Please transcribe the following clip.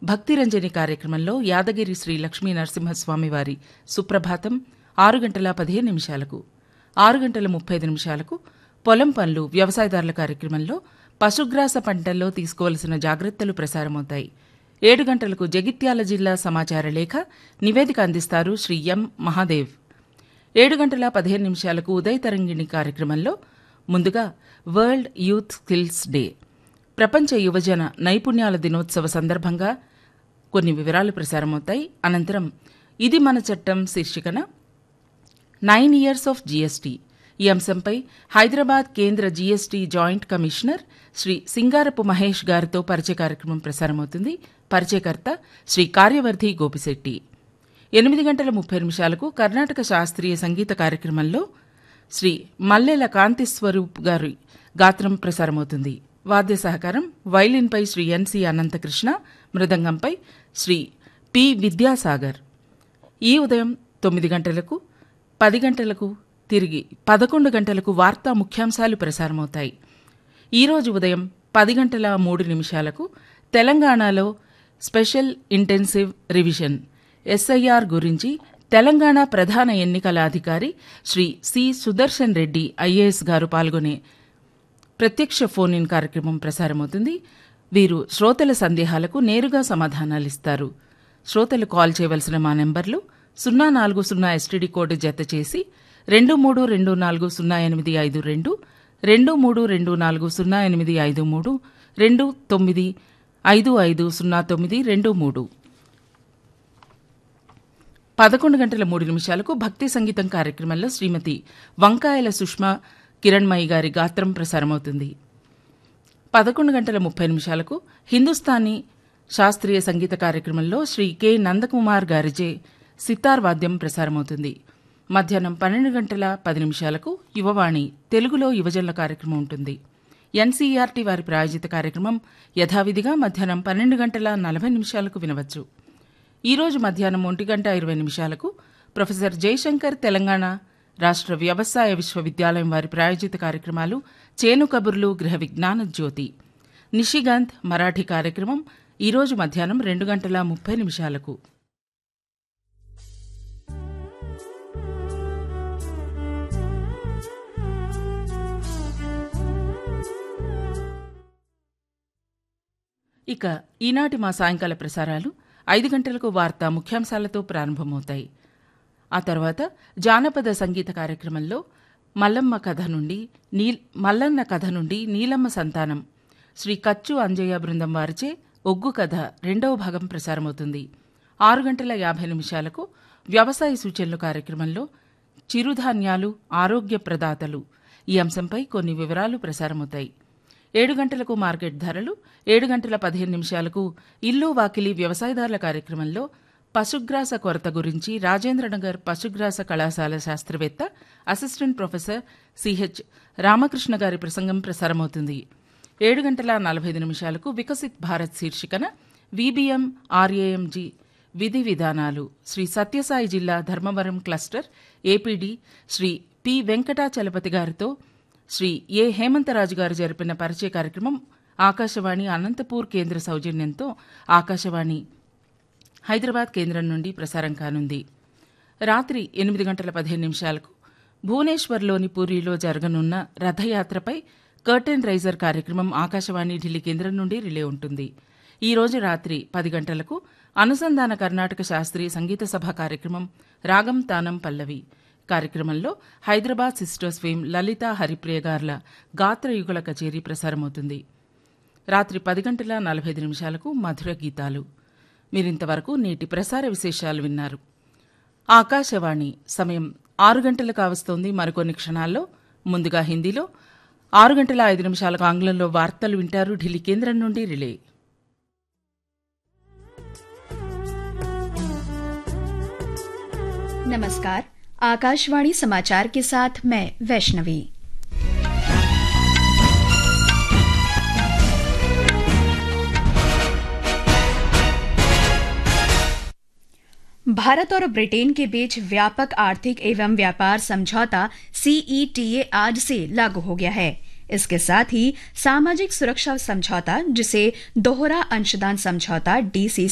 భక్తిరంజని కార్యక్రమంలో యాదగిరి శ్రీ లక్ష్మీ నరసింహస్వామి వారి సుప్రభాతం ఆరు గంటల పదిహేను నిమిషాలకు ఆరు గంటల ముప్పై ఐదు నిమిషాలకు పొలం పనులు వ్యవసాయదారుల కార్యక్రమంలో పశుగ్రాస పంటల్లో తీసుకోవలసిన జాగ్రత్తలు ప్రసారమవుతాయి ఏడు గంటలకు జగిత్యాల జిల్లా సమాచార లేఖ నివేదిక అందిస్తారు శ్రీ ఎం మహాదేవ్ ఏడు గంటల పదిహేను నిమిషాలకు ఉదయ తరంగిణి కార్యక్రమంలో ముందుగా వరల్డ్ యూత్ స్కిల్స్ డే ప్రపంచ యువజన నైపుణ్యాల దినోత్సవ సందర్భంగా కొన్ని వివరాలు ప్రసారమవుతాయి అనంతరం ఇది మన చట్టం శీర్షికన నైన్ ఇయర్స్ ఆఫ్ జీఎస్టీ ఈ అంశంపై హైదరాబాద్ కేంద్ర GST joint commissioner Shri Singarapu Mahesh గారితో పరిచయ కార్యక్రమం ప్రసారమవుతుంది పరిచయకర్త శ్రీ కార్యవర్ధి గోపిశెట్టి ఎనిమిది గంటల ముప్పై నిమిషాలకు కర్ణాటక శాస్త్రీయ సంగీత కార్యక్రమంలో శ్రీ మల్లెల కాంతి స్వరూప్ గారి గాత్రం ప్రసారమవుతుంది వాద్య సహకారం వైలిన్పై శ్రీ ఎన్సి అనంతకృష్ణ మృదంగంపై శ్రీ పి విద్యాసాగర్ ఈ ఉదయం తొమ్మిది గంటలకు పది గంటలకు తిరిగి పదకొండు గంటలకు వార్తా ముఖ్యాంశాలు ప్రసారమవుతాయి ఈరోజు ఉదయం పది గంటల మూడు నిమిషాలకు తెలంగాణలో స్పెషల్ ఇంటెన్సివ్ రివిజన్ ఎస్ఐఆర్ గురించి తెలంగాణ ప్రధాన ఎన్నికల అధికారి శ్రీ సి సుదర్శన్ రెడ్డి ఐఏఎస్ గారు పాల్గొనే ప్రత్యక్ష ఫోన్ ఇన్ కార్యక్రమం ప్రసారమవుతుంది వీరు శ్రోతల సందేహాలకు నేరుగా సమాధానాలిస్తారు శ్రోతలు కాల్ చేయవలసిన మా నెంబర్లు సున్నా నాలుగు సున్నా ఎస్టీడీ కోడ్ జత చేసి రెండు మూడు రెండు నాలుగు సున్నా ఎనిమిది ఐదు రెండు రెండు మూడు రెండు నాలుగు సున్నా ఎనిమిది ఐదు మూడు రెండు తొమ్మిది ఐదు ఐదు సున్నా తొమ్మిది రెండు మూడు పదకొండు గంటల మూడు నిమిషాలకు భక్తి సంగీతం కార్యక్రమంలో శ్రీమతి వంకాయల సుష్మా కిరణ్మయి గారి గాత్రం ప్రసారమవుతుంది పదకొండు గంటల ముప్పై నిమిషాలకు హిందుస్థానీ శాస్త్రీయ సంగీత కార్యక్రమంలో శ్రీ కె నందకుమార్ గారిచే సితార్ వాద్యం ప్రసారమవుతుంది మధ్యాహ్నం పన్నెండు గంటల పది నిమిషాలకు యువవాణి తెలుగులో యువజనుల కార్యక్రమం ఉంటుంది ఎన్సీఆర్టీ వారి ప్రాయోజిత కార్యక్రమం యథావిధిగా మధ్యాహ్నం పన్నెండు గంటల నలభై నిమిషాలకు వినవచ్చు ఈ రోజు మధ్యాహ్నం ఒంటి గంట ఇరవై నిమిషాలకు ప్రొఫెసర్ జయశంకర్ తెలంగాణ రాష్ట్ర వ్యవసాయ విశ్వవిద్యాలయం వారి ప్రాయోజిత కార్యక్రమాలు చేను కబుర్లు గృహ విజ్ఞాన జ్యోతి నిషిగంధ్ మరాఠీ కార్యక్రమం ఈ రోజు మధ్యాహ్నం రెండు గంటల ముప్పై నిమిషాలకు ఇక ఈనాటి మా సాయంకాల ప్రసారాలు ఐదు గంటలకు వార్తా ముఖ్యాంశాలతో ప్రారంభమవుతాయి ఆ తర్వాత జానపద సంగీత కార్యక్రమంలో మల్లమ్మ కథ నుండి నీ మల్లన్న కథ నుండి నీలమ్మ సంతానం శ్రీ కచ్చు అంజయ్య బృందం వారిచే ఒగ్గు కథ రెండవ భాగం ప్రసారమవుతుంది ఆరు గంటల యాభై నిమిషాలకు వ్యవసాయ సూచనలు కార్యక్రమంలో చిరుధాన్యాలు ఆరోగ్య ప్రదాతలు ఈ అంశంపై కొన్ని వివరాలు ప్రసారమవుతాయి ఏడు గంటలకు మార్కెట్ ధరలు ఏడు గంటల పదిహేను నిమిషాలకు ఇల్లు వాకిలి వ్యవసాయదారుల కార్యక్రమంలో పశుగ్రాస కొరత గురించి రాజేంద్రనగర్ పశుగ్రాస కళాశాల శాస్త్రవేత్త అసిస్టెంట్ ప్రొఫెసర్ సిహెచ్ రామకృష్ణ గారి ప్రసంగం ప్రసారమవుతుంది ఏడు గంటల నలభై ఐదు నిమిషాలకు వికసిత్ భారత్ శీర్షికన విబిఎం ఆర్ఏఎంజీ విధి విధానాలు Shri Sathya Sai Dharmavaram cluster APD Shri P Venkatachalapathi గారితో శ్రీ ఏ హేమంతరాజు గారు జరిపిన పరిచయ కార్యక్రమం ఆకాశవాణి అనంతపూర్ కేంద్ర సౌజన్యంతో ఆకాశవాణి హైదరాబాద్ కేంద్రం నుండి ప్రసారం కానుంది రాత్రి ఎనిమిది గంటల పదిహేను నిమిషాలకు భువనేశ్వర్లోని పూరిలో జరగనున్న రథయాత్రపై కర్టెన్ రైజర్ కార్యక్రమం ఆకాశవాణి ఢిల్లీ కేంద్రం నుండి రిలే ఉంటుంది ఈ రోజు రాత్రి పది గంటలకు అనుసంధాన కర్ణాటక శాస్త్రీయ సంగీత సభ కార్యక్రమం రాగం తానం పల్లవి కార్యక్రమంలో హైదరాబాద్ సిస్టర్స్ ఫేమ్ లలిత హరిప్రియ గార్ల గాత్రయుగళ కచేరీ ప్రసారమవుతుంది రాత్రి పది గంటల నలభై ఐదు నిమిషాలకు మధుర గీతాలు మీరింతవరకు నేటి ప్రసార విశేషాలు విన్నారు ఆకాశవాణి సమయం ఆరు గంటలు కావస్తోంది మరికొన్ని క్షణాల్లో ముందుగా హిందీలో ఆరు గంటల ఐదు నిమిషాలకు ఆంగ్లంలో వార్తలు వింటారు ఢిల్లీ కేంద్రం నుండి రిలే नमस्कार आकाशवाणी समाचार के साथ मैं वैष्णवी भारत और ब्रिटेन के बीच व्यापक आर्थिक एवं व्यापार समझौता सीईटीए आज से लागू हो गया है इसके साथ ही सामाजिक सुरक्षा समझौता जिसे दोहरा अंशदान समझौता डीसी